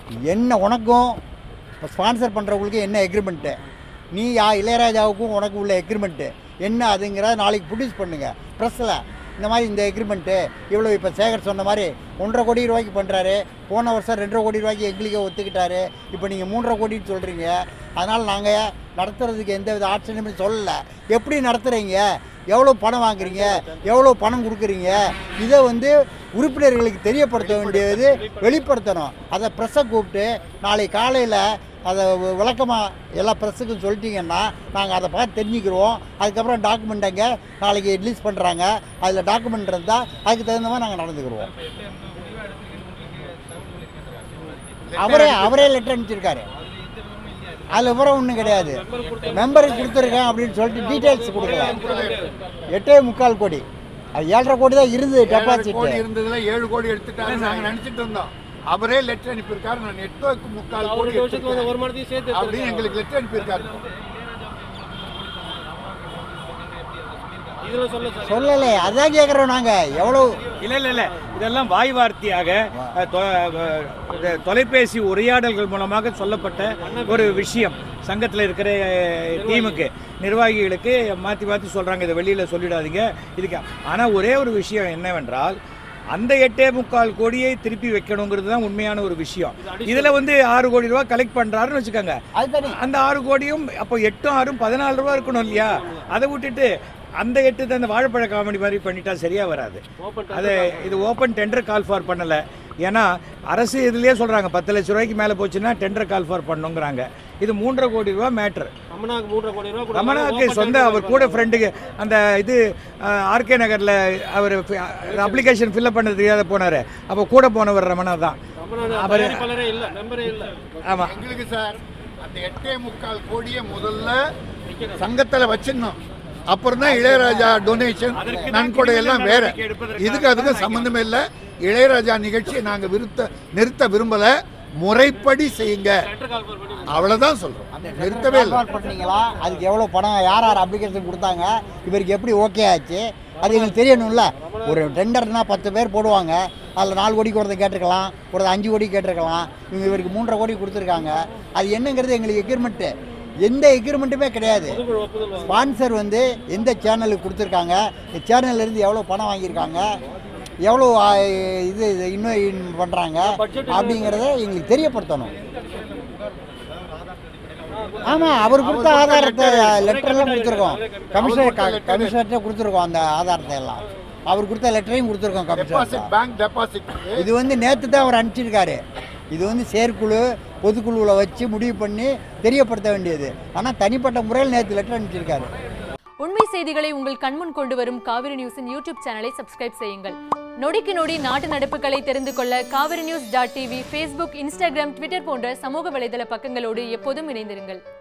என்ன உனக்கும் ஸ்பான்சர் பண்ணுறவங்களுக்கு என்ன எக்ரிமெண்ட்டு நீ யா இளையராஜாவுக்கும் உனக்கு உள்ள எக்ரிமெண்ட்டு என்ன அதுங்கிறத நாளைக்கு ப்ரொடியூஸ் பண்ணுங்கள் ப்ரெஸ்ஸில் இந்த மாதிரி இந்த எக்ரிமெண்ட்டு இவ்வளோ இப்போ சேகர் சொன்ன மாதிரி ஒன்றரை கோடி ரூபாய்க்கு பண்ணுறாரு போன வருஷம் ரெண்டரை கோடி ரூபாய்க்கு எங்களுக்கே ஒத்துக்கிட்டாரு இப்போ நீங்கள் மூன்றரை கோடின்னு சொல்கிறீங்க அதனால் நாங்கள் நடத்துறதுக்கு எந்த வித ஆட்சேபமே சொல்லலை எப்படி நடத்துகிறீங்க எவ்வளோ பணம் வாங்குறீங்க எவ்வளோ பணம் கொடுக்குறீங்க இதை வந்து உறுப்பினர்களுக்கு தெரியப்படுத்த வேண்டியது வெளிப்படுத்தணும் அதை ப்ரெஸ்ஸை கூப்பிட்டு நாளை காலையில் அதை விளக்கமாக எல்லா ப்ரெஸ்ஸுக்கும் சொல்லிட்டீங்கன்னா நாங்கள் அதை பார்த்து தெரிஞ்சுக்கிடுவோம் அதுக்கப்புறம் டாக்குமெண்ட் அங்கே நாளைக்கு ரிலீஸ் பண்ணுறாங்க அதில் டாக்குமெண்ட் இருந்தால் அதுக்கு தகுந்த மாதிரி நாங்கள் நடந்துக்கிடுவோம் அவரே அவரே லெட்டர் அனுப்பிச்சிருக்காரு அதில் விவரம் ஒன்றும் கிடையாது மெம்பருக்கு கொடுத்துருக்கேன் அப்படின்னு சொல்லிட்டு டீட்டெயில்ஸ் கொடுக்கல எட்டே முக்கால் கோடி அது ஏழரை கோடி தான் இருந்தது ஏழரை கோடி டெபாசிட் இருந்ததுல ஏழு கோடி எடுத்துட்டாரு நாங்க நினைச்சிட்டு இருந்தோம் அவரே லெட்டர் அனுப்பியிருக்காரு நான் நெட்வொர்க் முக்கால் கோடி ரெண்டு வருஷத்துக்கு வந்து எடுத்துட்டேன் ஒரு மணத்தையும் சேர்த்து அப்படின்னு எங்களுக்கு லெட்டர் அனுப்பியிருக்காரு இதுல சொல்ல சார் சொல்லலை அதான் கேட்குறோம் நாங்கள் எவ்வளோ இல்ல இல்ல இல்ல இதெல்லாம் வாய் வார்த்தையாக அஹ், தொ- அஹ், இது தொலைபேசி உரையாடல்கள் மூலமாக சொல்லப்பட்ட ஒரு விஷயம் சங்கத்தில் இருக்கிற அஹ், டீமுக்கு நிர்வாகிகளுக்கு மாற்றி மாற்றி சொல்கிறாங்க இதை வெளியில் சொல்லிடாதீங்க இதுக்கு ஆனால் ஒரே ஒரு விஷயம் என்னவென்றால் அந்த எட்டே முக்கால் கோடியை திருப்பி வைக்கணுங்கிறது தான் உண்மையான ஒரு விஷயம் இதில் வந்து ஆறு கோடி ரூபா கலெக்ட் பண்ணுறாருன்னு வச்சுக்கோங்க அது தனி அந்த ஆறு கோடியும் அப்போ எட்டும் ஆறும் பதினாலு ரூபா இருக்கணும் இல்லையா அதை விட்டுட்டு அந்த எட்டு தான் அந்த வாழைப்பழ காமெடி மாதிரி பண்ணிட்டா சரியா வராது அது இது ஓப்பன் டெண்டர் கால் ஃபார் பண்ணல ஏன்னா அரசு இதுலயே சொல்றாங்க பத்து லட்ச ரூபாய்க்கு மேல போச்சுன்னா டெண்டர் கால் ஃபார் பண்ணுங்கிறாங்க இது மூன்றரை கோடி ரூபா மேட்ரு ரமணாக்கு மூன்றரை கோடி ரூபா கொடுத்தாங்க. ரமணாக்கு open சொந்த tender அவர் கூட ஃப்ரெண்டுக்கு அந்த இது ஆர்கே நகர்ல அவர் அப்ளிகேஷன் ஃபில்அப் பண்ண தெரியாத போனாரு அப்போ கூட போனவர் ரமணா தான் ரமணா அவரு- தயாரிப்பாளரே இல்ல மெம்பரே இல்ல ஆமா எங்களுக்கு சார் அந்த எட்டே முக்கால் கோடியை முதல்ல சங்கத்துல வச்சிடணும் அப்புறம் தான் இளையராஜா டொனேஷன் நன்கொடை எல்லாம் வேற இதுக்கு அதுக்கும் சம்பந்தமே இல்லை இளையராஜா நிகழ்ச்சியை நாங்க விருத்த நிறுத்த விரும்பல முறைப்படி செய்யுங்க லெட்டர் கால் பண்ணி அவ்வளவுதான் சொல்றோம் நிறுத்தவே இல்லை கால்பாட் பண்ணீங்களா அதுக்கு எவ்வளோ பணம் யார் யார் அப்ளிகேஷன் கொடுத்தாங்க இவருக்கு எப்படி ஓகே ஆச்சு அது எங்களுக்கு தெரியணும்ல ஒரு டெண்டர்னா பத்து பேர் போடுவாங்க அதில் நாலு கோடிக்கு ஒருத்தர் கேட்டிருக்கலாம் ஒருத்தர் அஞ்சு கோடி கேட்டிருக்கலாம் இவங்க இவருக்கு மூன்றரை கோடி கொடுத்துருக்காங்க அது என்னங்கிறது எங்களுக்கு எக்ரிமெண்ட்டு எந்த எக்ரிமெண்ட்டுமே கிடையாது பொதுக்குழு ஒப்புதல் வாங்க. ஸ்பான்சர் வந்து எந்த சேனலுக்கு கொடுத்துருக்காங்க இந்த சேனல்ல இருந்து எவ்வளோ பணம் வாங்கியிருக்காங்க எவ்வளோ ஆ, இது இது இன்னும் பண்ணுறாங்க அப்படிங்கிறத எங்களுக்கு தெரியப்படுத்தணும் ஆமாம் அவர் கொடுத்த ஆதாரத்தை லெட்டர்லாம் கொடுத்துருக்கோம் கமிஷனர் கமிஷனர்கிட்ட கொடுத்துருக்கோம் அந்த ஆதாரத்தை எல்லாம் அவர் கொடுத்த லெட்டரையும் கொடுத்துருக்கோம் கமிஷனர் டெபாசிட் பேங்க் டெபாசிட் இது வந்து நேற்று தான் அவர் அனுப்பிச்சிருக்காரு இது வந்து செயற்குழு பொதுக்குழுவில் வச்சு முடிவு பண்ணி தெரியப்படுத்த வேண்டியது ஆனால் தனிப்பட்ட முறையில் நேற்று லெட்டர் அனுப்பிச்சிருக்காரு உண்மை செய்திகளை உங்கள் கண்முன் கொண்டு வரும் காவிரி நியூஸின் யூடியூப் சேனலை சப்ஸ்கிரைப் செய்யுங்கள் நொடிக்கு நொடி நாட்டு நடப்புகளை தெரிந்து கொள்ள Kaveri news dot TV Facebook Instagram Twitter போன்ற சமூக வலைதள பக்கங்களோடு எப்போதும் இணைந்திருங்கள்